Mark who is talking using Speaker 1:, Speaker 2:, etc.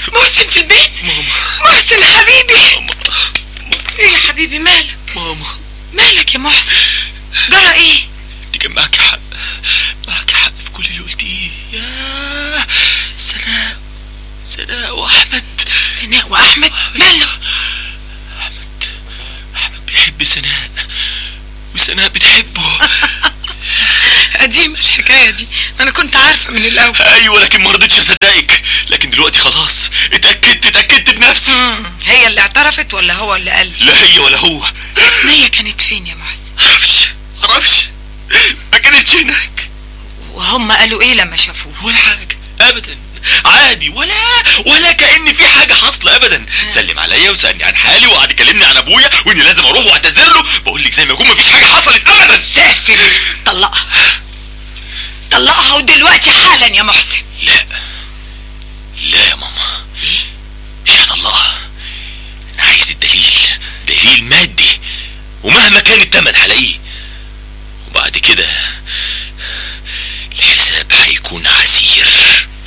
Speaker 1: محسن في البيت
Speaker 2: ماما
Speaker 1: محسن حبيبي
Speaker 2: ماما
Speaker 1: ايه يا حبيبي مالك
Speaker 2: ماما
Speaker 1: مالك يا محسن جرى ايه
Speaker 2: انت كان معاكي حق معاكي حق في كل اللي قلتيه يا سناء سناء واحمد
Speaker 1: سناء واحمد ماله
Speaker 2: احمد احمد بيحب سناء وسناء بتحبه
Speaker 1: قديمة الحكاية دي انا كنت عارفة من الاول
Speaker 2: ايوه لكن ما رضيتش اصدقك لكن دلوقتي خلاص اتاكدت اتاكدت بنفسي
Speaker 1: مم. هي اللي اعترفت ولا هو اللي قال
Speaker 2: لا هي ولا هو
Speaker 1: نية كانت فين يا محسن
Speaker 2: معرفش معرفش ما كانتش هناك
Speaker 1: وهم قالوا ايه لما شافوه
Speaker 2: ولا حاجة ابدا عادي ولا ولا كأن في حاجة حاصلة ابدا سلم عليا وسألني عن حالي وقعد يكلمني عن ابويا واني لازم اروح واعتذر له بقول لك زي ما يكون مفيش حاجة حصلت ابدا
Speaker 1: سافر طلقها طلقها ودلوقتي حالا يا محسن
Speaker 2: لا لا يا ماما مش هطلقها انا عايز الدليل دليل مادي ومهما كان